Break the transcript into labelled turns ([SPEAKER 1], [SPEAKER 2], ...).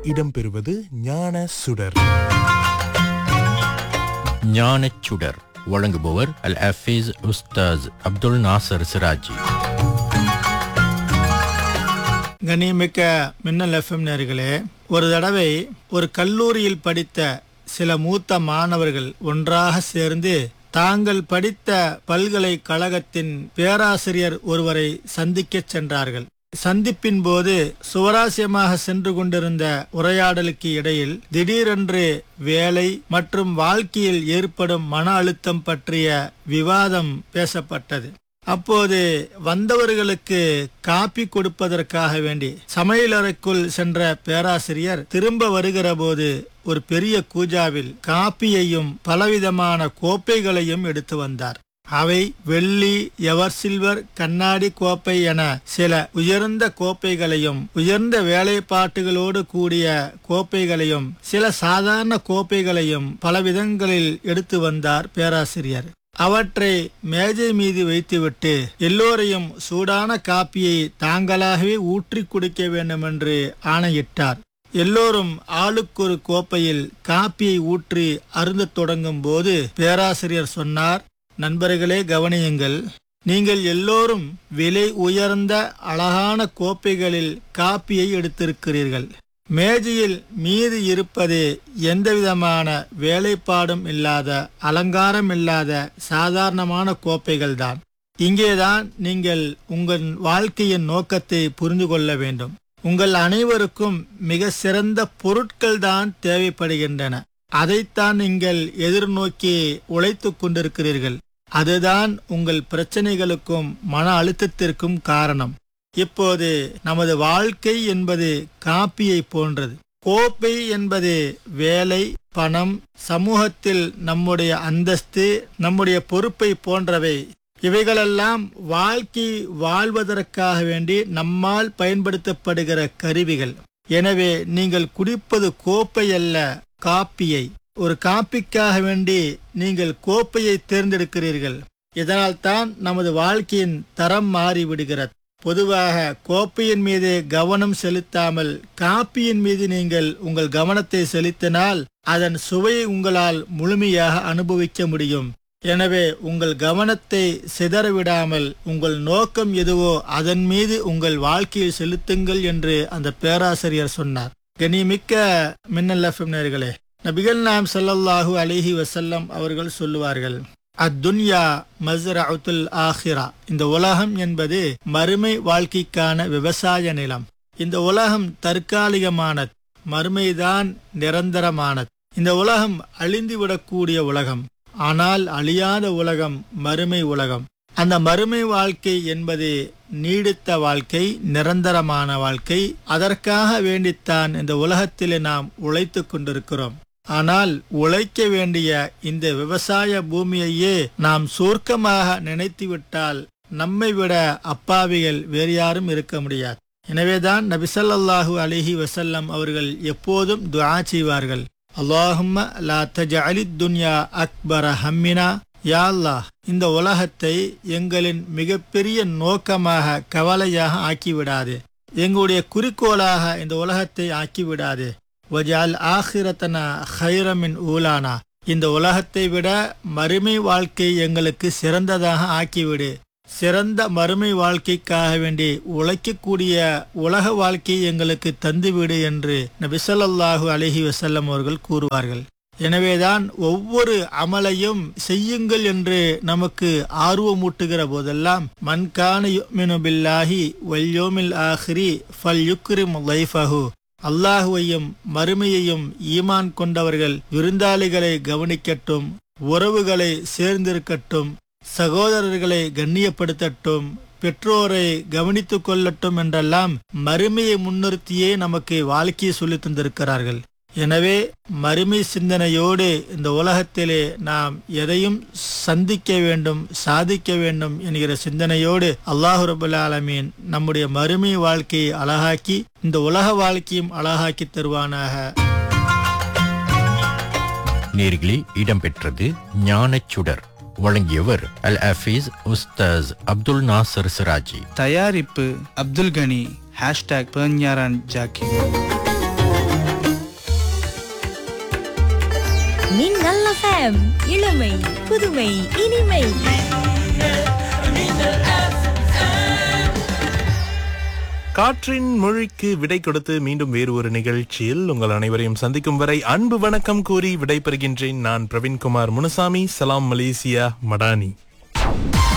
[SPEAKER 1] இடம்பெறுவது ஞான சுடர்
[SPEAKER 2] ஞானச் சுடர் வழங்குபவர் அல் ஹஃபீஸ் உஸ்தாஸ் அப்துல் நாசர் சிராஜி
[SPEAKER 3] கண்ணியமிக்க மின்னல் எஃப்எம் நேர்களே ஒரு தடவை ஒரு கல்லூரியில் படித்த சில மூத்த மாணவர்கள் ஒன்றாக சேர்ந்து தாங்கள் படித்த பல்கலைக்கழகத்தின் பேராசிரியர் ஒருவரை சந்திக்கச் சென்றார்கள் சந்திப்பின் போது சுவராசியமாக சென்று கொண்டிருந்த உரையாடலுக்கு இடையில் திடீரென்று வேலை மற்றும் வாழ்க்கையில் ஏற்படும் மன அழுத்தம் பற்றிய விவாதம் பேசப்பட்டது அப்போது வந்தவர்களுக்கு காப்பி கொடுப்பதற்காக வேண்டி சமையலறைக்குள் சென்ற பேராசிரியர் திரும்ப வருகிற போது ஒரு பெரிய கூஜாவில் காப்பியையும் பலவிதமான கோப்பைகளையும் எடுத்து வந்தார் அவை வெள்ளி எவர் சில்வர் கண்ணாடி கோப்பை என சில உயர்ந்த கோப்பைகளையும் உயர்ந்த வேலைப்பாட்டுகளோடு கூடிய கோப்பைகளையும் சில சாதாரண கோப்பைகளையும் பல விதங்களில் எடுத்து வந்தார் பேராசிரியர் அவற்றை மேஜை மீது வைத்துவிட்டு எல்லோரையும் சூடான காப்பியை தாங்களாகவே ஊற்றி குடிக்க வேண்டும் என்று ஆணையிட்டார் எல்லோரும் ஆளுக்கொரு கோப்பையில் காப்பியை ஊற்றி அருந்தத் தொடங்கும் போது பேராசிரியர் சொன்னார் நண்பர்களே கவனியுங்கள் நீங்கள் எல்லோரும் விலை உயர்ந்த அழகான கோப்பைகளில் காப்பியை எடுத்திருக்கிறீர்கள் மேஜையில் மீது இருப்பது எந்தவிதமான வேலைப்பாடும் இல்லாத அலங்காரம் இல்லாத சாதாரணமான கோப்பைகள்தான் இங்கேதான் நீங்கள் உங்கள் வாழ்க்கையின் நோக்கத்தை புரிந்து கொள்ள வேண்டும் உங்கள் அனைவருக்கும் மிக சிறந்த பொருட்கள் தான் தேவைப்படுகின்றன அதைத்தான் நீங்கள் எதிர்நோக்கி உழைத்துக் கொண்டிருக்கிறீர்கள் அதுதான் உங்கள் பிரச்சனைகளுக்கும் மன அழுத்தத்திற்கும் காரணம் இப்போது நமது வாழ்க்கை என்பது காப்பியை போன்றது கோப்பை என்பது வேலை பணம் சமூகத்தில் நம்முடைய அந்தஸ்து நம்முடைய பொறுப்பை போன்றவை இவைகளெல்லாம் வாழ்க்கை வாழ்வதற்காக வேண்டி நம்மால் பயன்படுத்தப்படுகிற கருவிகள் எனவே நீங்கள் குடிப்பது கோப்பை அல்ல காப்பியை ஒரு காப்பிக்காக வேண்டி நீங்கள் கோப்பையை தேர்ந்தெடுக்கிறீர்கள் இதனால் தான் நமது வாழ்க்கையின் தரம் மாறிவிடுகிறது பொதுவாக கோப்பையின் மீது கவனம் செலுத்தாமல் காப்பியின் மீது நீங்கள் உங்கள் கவனத்தை செலுத்தினால் அதன் சுவையை உங்களால் முழுமையாக அனுபவிக்க முடியும் எனவே உங்கள் கவனத்தை சிதறவிடாமல் உங்கள் நோக்கம் எதுவோ அதன் மீது உங்கள் வாழ்க்கையில் செலுத்துங்கள் என்று அந்த பேராசிரியர் சொன்னார் கனிமிக்க மின்னல் எஃப்எம் நேர்களே நபிகள் நாம் ஸல்லல்லாஹு அலைஹி வஸல்லம் அவர்கள் சொல்லுவார்கள் அத்துன்யா மஸ்ரஅத்துல் ஆஹிரா இந்த உலகம் என்பது மறுமை வாழ்க்கைக்கான விவசாய நிலம் இந்த உலகம் தற்காலிகமானது மறுமைதான் நிரந்தரமானது இந்த உலகம் அழிந்துவிடக்கூடிய உலகம் ஆனால் அழியாத உலகம் மறுமை உலகம் அந்த மறுமை வாழ்க்கை என்பது நீடித்த வாழ்க்கை நிரந்தரமான வாழ்க்கை அதற்காக வேண்டித்தான் இந்த உலகத்திலே நாம் உழைத்து கொண்டிருக்கிறோம் ஆனால் உழைக்க வேண்டிய இந்த விவசாய பூமியையே நாம் சொர்க்கமாக நினைத்துவிட்டால் நம்மை விட அப்பாவிகள் வேறு யாரும் இருக்க முடியாது எனவேதான் நபிசல்லாஹு அலிஹி வசல்லம் அவர்கள் எப்போதும் துஆ செய்வார்கள் அல்லாஹும்ம லா தஜஅலி துன்யா அக்பர ஹம்மினா யா அல்லாஹ் இந்த உலகத்தை எங்களின் மிகப்பெரிய நோக்கமாக கவலையாக ஆக்கிவிடாது எங்களுடைய குறிக்கோளாக இந்த உலகத்தை ஆக்கிவிடாது வஜால் ஆஹிரத்தனா ஹைரமின் ஊலானா இந்த உலகத்தை விட மறுமை வாழ்க்கை எங்களுக்கு சிறந்ததாக ஆக்கிவிடு சிறந்த மறுமை வாழ்க்கைக்காக வேண்டி உழைக்கக்கூடிய உலக வாழ்க்கையை எங்களுக்கு தந்துவிடு என்று நபிசல்லாஹு அலஹி வசல்லம் அவர்கள் கூறுவார்கள் எனவேதான் ஒவ்வொரு அமலையும் செய்யுங்கள் என்று நமக்கு ஆர்வமூட்டுகிற போதெல்லாம் மன்கான பில்லாஹி வல்யோமில் ஆஹ்ரி ஃபல் யுக்ரிம் லைஃபஹு அல்லாஹுவையும் மறுமையையும் ஈமான் கொண்டவர்கள் விருந்தாளிகளை கவனிக்கட்டும் உறவுகளை சேர்ந்திருக்கட்டும் சகோதரர்களை கண்ணியப்படுத்தட்டும் பெற்றோரை கவனித்துக் கொள்ளட்டும் என்றெல்லாம் மறுமையை முன்னிறுத்தியே நமக்கு வாழ்க்கையை சொல்லித் தந்திருக்கிறார்கள் எனவே மறுமை சிந்தனையோடு இந்த உலகத்திலே நாம் எதையும் சந்திக்க வேண்டும் சாதிக்க வேண்டும் என்கிற சிந்தனையோடு அல்லாஹு ரபுல் ஆலமீன் நம்முடைய மறுமை வாழ்க்கையை அழகாக்கி இந்த உலக வாழ்க்கையும் அழகாக்கி தருவானாக
[SPEAKER 2] நேர்களே இடம்பெற்றது ஞானச் சுடர் வழங்கியவர் அல் ஹஃபீஸ் உஸ்தாஸ் அப்துல் நாசர் சிராஜி
[SPEAKER 4] தயாரிப்பு அப்துல் கனி ஹேஷ்டாக் பேஞ்ஞாரான் ஜாக்கி மின்னல் எஃப்எம் இளமை புதுமை இனிமை
[SPEAKER 1] காற்றின் மொழிக்கு விடை கொடுத்து மீண்டும் வேறு ஒரு நிகழ்ச்சியில் உங்கள் அனைவரையும் சந்திக்கும் வரை அன்பு வணக்கம் கூறி விடைபெறுகின்றேன் நான் பிரவீன்குமார் முனுசாமி சலாம் மலேசியா மடானி